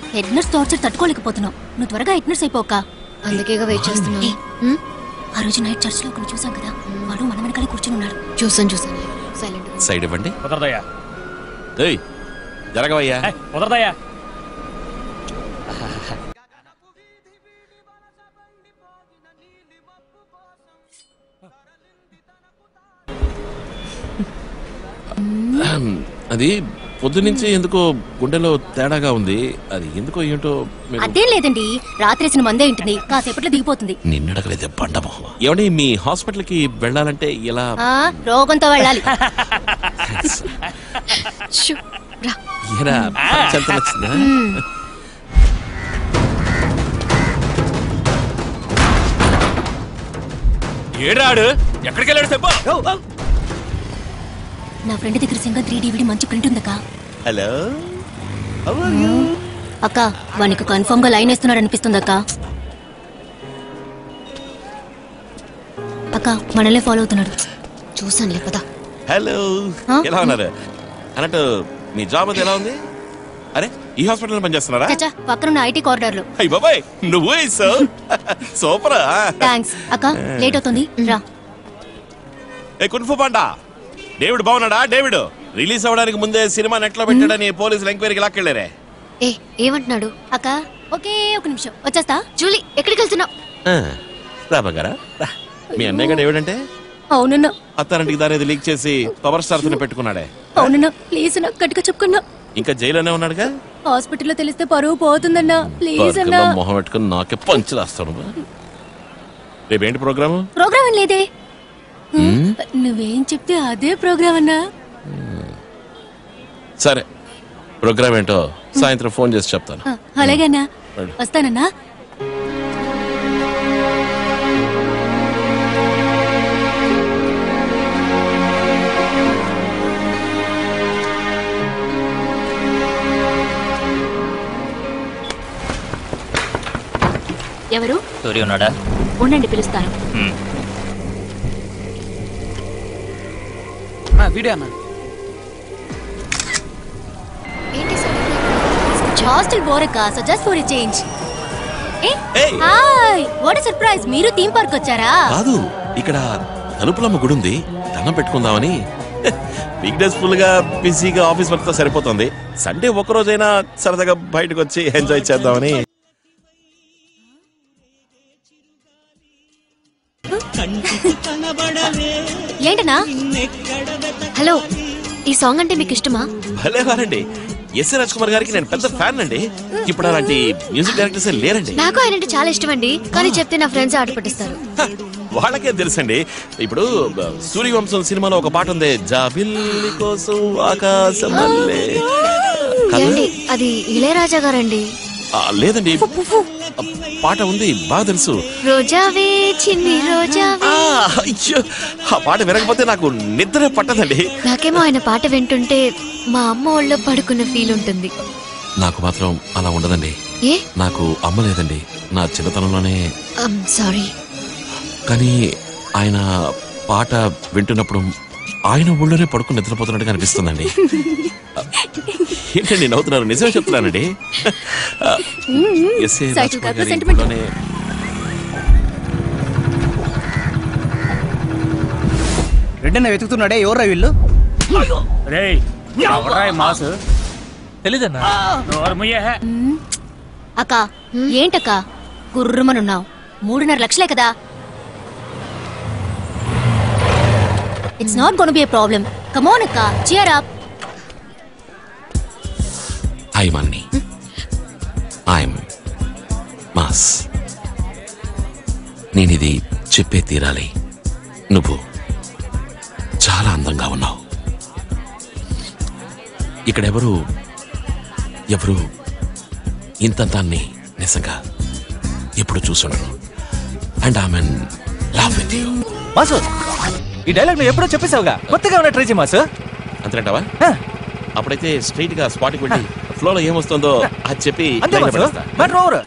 Head nurse torture తట్టుకోలేకపోతున్నావు నువ్వు త్వరగా head nurse అయిపోక అందుకేగా వెయిట్ చేస్తున్నాను హ్మ్? ఆ రోజు నైట్ చర్చ్ లో ఒకటి చూసాం కదా వాడు మన వెనకాలే కూర్చుని ఉన్నాడు చూసాను చూసాను సైలెంట్ సైడ్ ఇవ్వండి కుదరదయ్యా ఏయ్ జరగవయ్యా ఏయ్, కుదరదయ్యా అది పొద్దునుంచి ఎందుకో గుండెలో తేడాగా ఉంది అది ఎందుకో ఏంటో మీరు- అదేం లేదండి రాత్రేసిన మందే ఉంటుంది కాసేపట్లో దిగిపోతుంది నిన్నడగలేదే బండమో ఏమండి మీ హాస్పిటల్ కి వెళ్ళాలంటే ఎలా ఆ రోగంతో వెళ్ళాలి షూ, రా ఏరా చెంత నచ్చిందా ఏడాడు ఎక్కడికి వెళ్ళాడు చెప్పు నా ఫ్రెండ్ దగ్గర సింగల్ త్రీ డివిడి మంచి ప్రింట్ ఉందక్క హలో అక్క వానికి కన్ఫర్మ్ గా లైన్ వేస్తున్నాడు అనిపిస్తుంది అక్క అక్క మనల్ని ఫాలో అవుతున్నాడు చూసాను లేపదా హలో ఆ? ఎలా ఉన్నారు అన్నట్టు మీ జాబ్ అది ఎలా ఉంది అరే ఈ హాస్పిటల్ పనిచేస్తున్నారా చచ్చా పక్కనున్న ఐటీ కారిడార్ లో అయ్యి బాబాయ్ నువ్వు వేసావు సూపరా థ్యాంక్స్ అక్క లేట్ అవుతుంది రా ఏ కున్ఫు పాండా డేవిడ్ బాగున్నాడా డేవిడ్ రిలీజ్ అవ్వడానికి ముందే సినిమా నెట్ లో పెట్టాడని పోలీసులు ఎంక్వైరీకి లాక్కెళ్ళారే ఏ ఏమంటున్నాడు అక్క ఒకే ఒక నిమిషం వచ్చేస్తా జూలీ ఎక్కడికి వెళ్తున్నావు ఆ, రా బంగారా రా. మీ అన్నయ్య గారు డేవిడ్ అంటే అవునన్నా అత్తారింటికి దారేది లీక్ చేసి పవర్ స్టార్స్ ని పెట్టుకున్నాడే అవునన్నా ప్లీజ్ నాకు గట్టిగా చెప్పుకున్నా ఇంకా జైల్లోనే ఉన్నాడుగా హాస్పిటల్లో తెలిస్తే పరువు పోతుందన్నా ప్లీజ్ అన్నా పక్కలో మొహం పెట్టుకుని నాకే పంచులేస్తాడు రేపేంటి ప్రోగ్రాము ప్రోగ్రామ్ ఏం లేదే నువ్వేం చెప్తే అదే ప్రోగ్రామ్ అన్నా సరే ప్రోగ్రామ్ ఏంటో సాయంత్రం ఫోన్ చేసి చెప్తాను ఆ, అలాగేనా వెళ్ళు. వస్తానన్నా ఎవరు సూర్య ఉన్నాడా ఉండండి పిలుస్తాను వీడియో అన్న ఏంటి సడన్గా హాస్టల్ బోరక్క so just for change Hey. Hi what surprise మీరు థీమ్ పార్క్ వచ్చారా కాదు ఇక్కడ తలుపులమ్మ గుడి ఉంది దండం పెట్టుకుందామని వీక్ డేస్ ఫుల్ గా బిజీగా ఆఫీస్ వర్క్ తో సరిపోతుంది సండే ఒక రోజైనా సరదాగా బయటకు వచ్చి ఎంజాయ్ చేద్దామని ఏంటనా హలో ఈ సాంగ్ అంటే మీకు ఇష్టమా భలే వారండి ఎస్ రాజ్ కుమార్ గారికి నేను పెద్ద ఫ్యాన్ అండి ఇప్పుడు అలాంటి మ్యూజిక్ డైరెక్టర్స్ లేరండి నాకు ఆయన అంటే చాలా ఇష్టం అండి కానీ చెప్తే నా ఫ్రెండ్స్ ఆట పట్టిస్తారు హ, వాళ్ళకే తెలుసండి ఇప్పుడు బ- సూర్యవంశం సినిమాలో ఒక పాట ఉంది జాబిల్లి కోసం ఆకాశం మల్లె. కదా? ఏమండి అది ఇళయరాజా గారండి ఆ, లేదండి ఆ, పాట ఉంది బాగా తెలుసు రోజావే చిన్ని రోజావే ఆ, అయ్యో ఆ పాట వినకపోతే నాకు నిద్ర పట్టదండి నాకేమో ఆయన పాట వింటుంటే మా అమ్మ ఒళ్ళో పడుకున్న ఫీల్ ఉంటుంది నాకు మాత్రం అలా ఉండదండి ఏ నాకు అమ్మ లేదండి నా చిన్నతనంలోనే సారీ కానీ ఆయన పాట వింటున్నప్పుడు ఆయన ఊళ్ళోనే పడుకుని నిద్రపోతున్నట్టుగా అనిపిస్తుందండి ఏంటండి నవ్వుతున్నారు నిజమే చెప్తున్నానండి ఎస్ఏ సైకిల్ రాజ్కుమార్ కాక గారి sentiment. ఊళ్ళోనే రెడ్డన్న వెతుకుతున్నాడే ఎవరా వీళ్ళు రేయ్ ఎవరా ఈ మాసు తెలీదన్నా నోరు ముయ్యే అక్క ఏంటక్క గుర్రమనున్నావు మూడున్నర లక్షలే కదా it's not gonna be a problem come on అక్క cheer up I mean I'm mass నేనిది చెప్పే తీరాలి నువ్వు చాలా అందంగా ఉన్నావు ఇక్కడెవరు ఎవరు ఇంతంతాన్ని నిజంగా ఎప్పుడు చూసుండరు and I mean love with you mass ఈ డైలాగ్ నువ్వు ఎప్పుడో చెప్పేసావుగా కొత్తగా ఉన్న ట్రై చేయి మాసు అంతేంటావా హ, అప్పుడైతే స్ట్రైట్ గా స్పాట్కి వెళ్ళి ఫ్లోలో ఏమొస్తుందో అది చెప్పి అంతే line లో మాసు పడేస్తా. మ్యాటర్ ఓవర్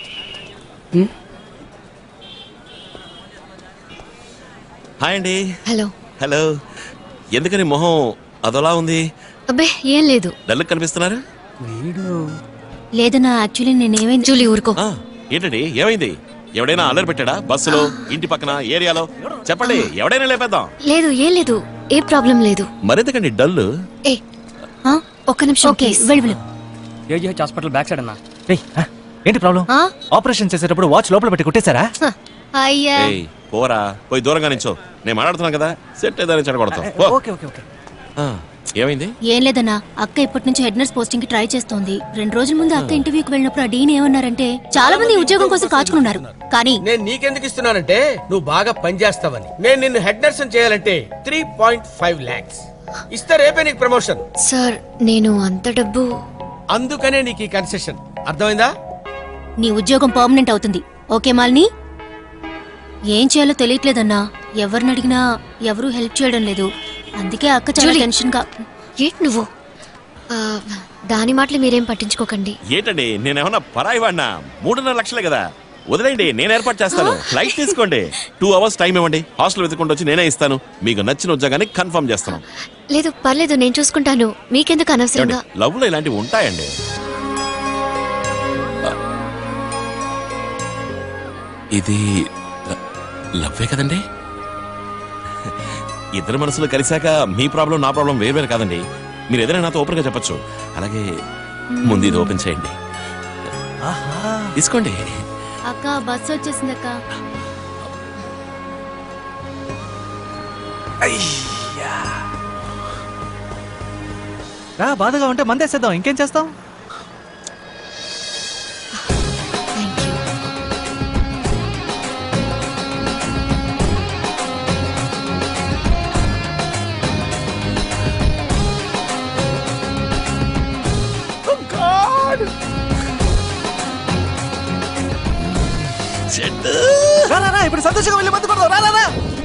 హాయ్ అండి హలో హలో ఎందుకని మొహం అదోలా ఉంది అబ్బే ఏం లేదు డల్ కనిపిస్తున్నారు వీడు లేదన్నా యాక్చువల్లీ నేనేమైంది జూలీ ఊరుకో ఆ, ఏంటండి ఏమైంది ఎవడైనా అల్లరి పెట్టాడా బస్సులో ఇంటి పక్కన ఏరియాలో చెప్పండి ఎవడైనా లేపేద్దాం లేదు ఏం లేదు ఏ ప్రాబ్లం లేదు మరెందుకండి డల్ ఏ ఆ? ఒక్క నిమిషం ఓకే please. వెళ్ళు వెళ్ళు ఏజీహెచ్ హాస్పిటల్ బ్యాక్ సైడ్ అన్నా ఏయ్, ఆ, ఏంటి ప్రాబ్లం ఆ? ఆపరేషన్ చేసేటప్పుడు వాచ్ లోపల పెట్టి కుట్టేశారా హ, అయ్యా ఏయ్ పోరా పోయి దూరంగా నించో నేను మాట్లాడుతున్నాను కదా సెట్ ఏదని చెడగొడతాం పో. ఓకే ఓకే ఓకే ఆ, ఏమైంది ఏం లేదన్నా అక్క ఇప్పటి నుంచి హెడ్ నర్స్ పోస్టింగ్ కి ట్రై చేస్తోంది రెండు రోజుల ముందు అక్క ఇంటర్వ్యూకి వెళ్ళినప్పుడు ఆ డీన్ ఏమన్నారంటే చాలా మంది ఈ ఉద్యోగం కోసం కాచుకున్నారు కానీ నేను నీకెందుకు ఇస్తున్నానంటే నువ్వు బాగా పనిచేస్తావని నేను నిన్ను హెడ్ నర్స్ చేయాలంటే త్రీ పాయింట్ ఫైవ్ లాక్స్ ఇస్తే రేపే నీకు ప్రమోషన్ సార్ నేను అంత డబ్బు అందుకనే నీకు ఈ కన్సెషన్ అర్థమైందా నీ ఉద్యోగం పర్మనెంట్ అవుతుంది ఓకే మాలిని ఏం చేయాలో తెలియట్లేదన్నా ఎవరిని అడిగినా ఎవరూ హెల్ప్ చేయడం లేదు అందుకే అక్క చాలా జూలీ. టెన్షన్ గా ఏంటి నువ్వు ఆ, దాని మాటలు మీరేం పట్టించుకోకండి ఏంటండి నేనేమన్నా పరాయి వాడినా మూడున్నర లక్షలే కదా వదిలేండి నేను ఏర్పాటు చేస్తాను ఫ్లైట్ తీసుకోండి టూ అవర్స్ టైం ఇవ్వండి హాస్టల్ వెతుకుంటూ వచ్చి నేనే ఇస్తాను మీకు నచ్చిన ఉద్యోగాన్ని కన్ఫర్మ్ చేస్తాను లేదు పర్లేదు నేను చూసుకుంటాను మీకెందుకు అనవసరంగా లవ్ లో ఇలాంటివి ఉంటాయండి ఇది ల- లవ్వే కదండి ఇద్దరు మనసులు కలిశాక మీ ప్రాబ్లం నా ప్రాబ్లం వేరు వేరు కాదండి మీరు ఏదైనా నాతో ఓపెన్ గా చెప్పొచ్చు అలాగే ముందు ఇది ఓపెన్ చేయండి తీసుకోండి అక్క బస్సు వచ్చేసింది అక్క రా బాధగా ఉంటే మందేసేద్దాం ఇంకేం చేస్తాం థ్యాంక్ యూ చెట్టు. రా రా, రా ఇప్పుడు సంతోషంగా వెళ్ళి మందు కొడదాం రా రా రా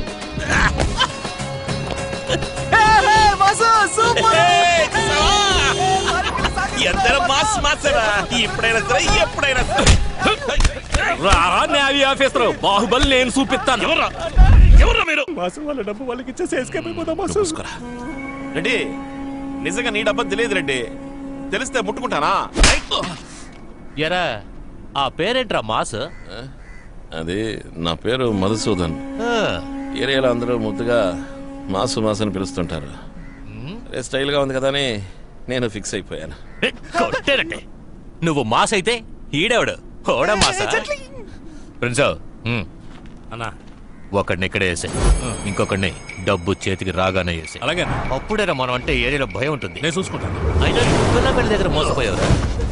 హే, హే, వాసు, సూపర్ ఏయ్, సవా! ఎందరో మాస్ మాసరా ఇప్పుడైనా సరే ఎప్పుడైనా సరే రారా న్యాయ ఆఫీసర్ బాహుబలి నేను చూపిస్తాను ఎవరా ఎవరా మీరు మూసుకోరా. రెడ్డి నిజంగా నీ డబ్బా తెలియదు రెడ్డి తెలిస్తే ముట్టుకుంటానా ఎరా ఆ పేరేంట్రా మాస్ అది నా పేరు మధుసూదన్ ఆ, ఏరియాలో అందరూ ముద్దుగా మాసు మాసు అని పిలుస్తుంటారు రే స్టైల్గా ఉంది కదా అని నేను ఫిక్స్ అయిపోయాను ఏ, కొట్టేనంటే నువ్వు మాస్ అయితే ఈడేవాడు ఓడా మాసా ప్రిన్స్ అన్నా ఒకడిని ఇక్కడే వేసే ఇంకొకడిని డబ్బు చేతికి రాగానే వేసే అలాగే అప్పుడేరా మనం అంటే ఏరియాలో భయం ఉంటుంది నేను చూసుకుంటాను అయినా పిల్లపల్లి దగ్గర మోసపోయావురా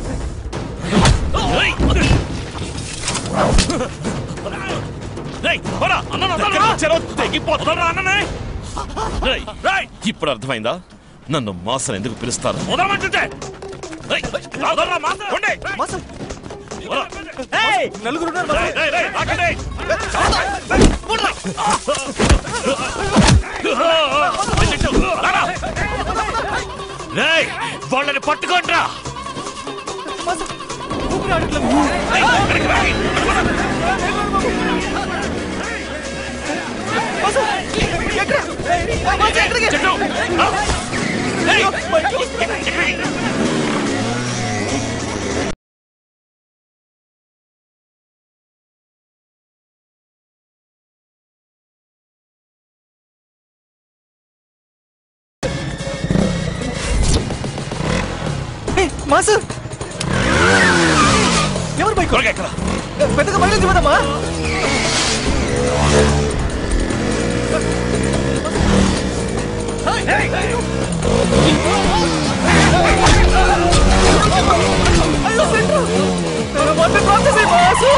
ఇప్పుడు అర్థమైందా నన్ను మాసన్ ఎందుకు పిలుస్తారు మాసు ఏయ్, నలుగురు ఉన్నారు మాసు. వాళ్ళని పట్టుకోండ్రా మాసు, ఊపిరి ఆడట్లేదు. మాసు, ఎక్కడ? మాసు, ఎక్కడికి? ఏయ్, మాసు ఎవరు బైక్ పెద్దగా బయలు దిగదమ్మా అయ్యో సెంటర్ వంట ప్రాసెస్ మాసు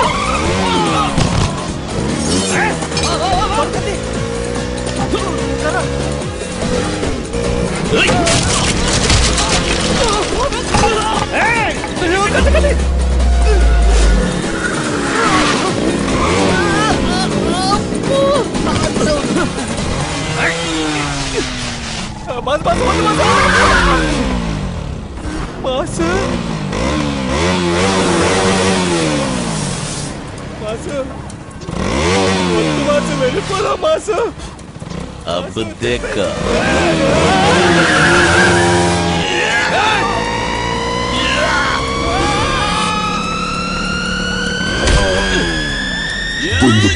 పక్కది. కర్ర. అయ్యో, కత్తి, కత్తి. Mass mass mass mass mass వద్దు మాస్ వెళ్ళిపోదాం మాస్ అబ్బు దేక్క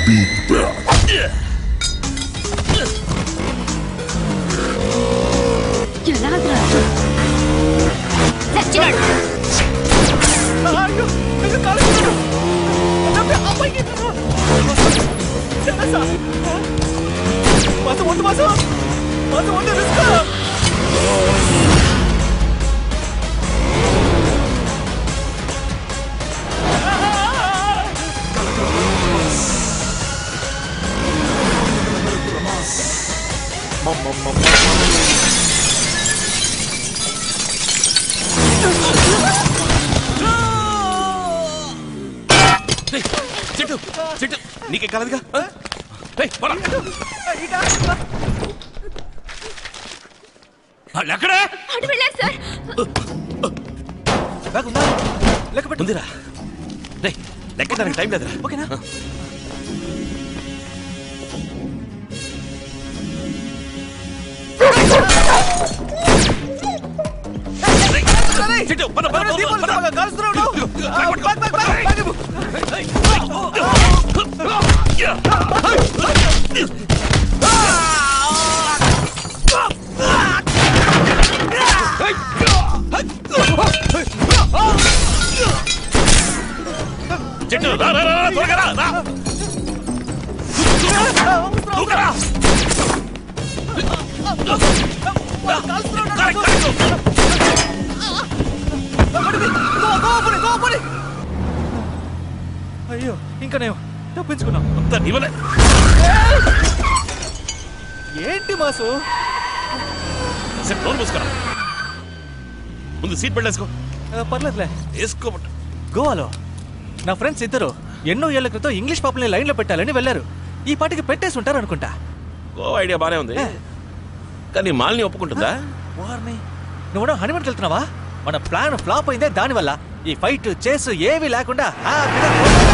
రేయ్, చెట్టు చెట్టు నీకే కలదుగా ఆ? రేయ్, పోరా. వాళ్ళు ఎక్కడే బ్యాగ్ ఉందా లెక్క పెట్టు ఉందిరా రే లెక్కడానికి టైం లేదురా ఓకేనా చెట్టు పద పద పద, పద చెట్టు రా రా రా రా, త్వరగా రా రా దూకరా. Correct, correct. అయ్యో ఇంకా నేను తప్పించుకున్నాం అంతా నీవలే ఏంటి మాసు సేపు నోరు మూసుకురా ముందు సీట్ బెల్ట్ వేసుకో ఆ, పర్లేదులే వేసుకోబట్టు గోవాలో నా ఫ్రెండ్స్ ఇద్దరు ఎన్నో ఏళ్ల క్రితం ఇంగ్లీష్ పాపని లైన్లో పెట్టాలని వెళ్ళారు ఈ పాటికి పెట్టేసి ఉంటారు అనుకుంటా గో ఐడియా బానే ఉంది కానీ మాలిని ఒప్పుకుంటుందా వారిని నువ్వు హనీమూన్కి వెళ్తున్నావా మన ప్లాన్ ఫ్లాప్ అయిందే దానివల్ల ఈ ఫైట్ చేసు ఏవి లేకుండా హ్యాపీగా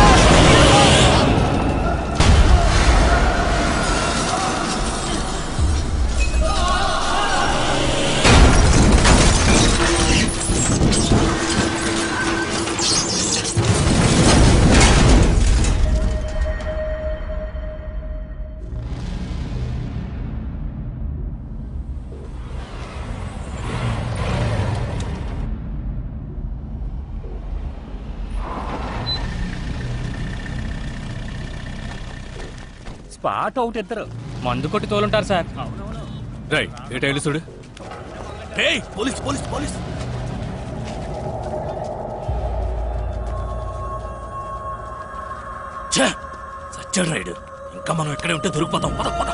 స్పాట్ అవుట్ ఇద్దరు మందు కొట్టి తోలుంటారు సార్ రై ఏ టైలు చూడు ఏయ్ పోలీస్ పోలీస్ పోలీస్ ఛే! సచ్చాడు రైడు ఇంకా మనం ఇక్కడే ఉంటే దొరికిపోతాం పద పద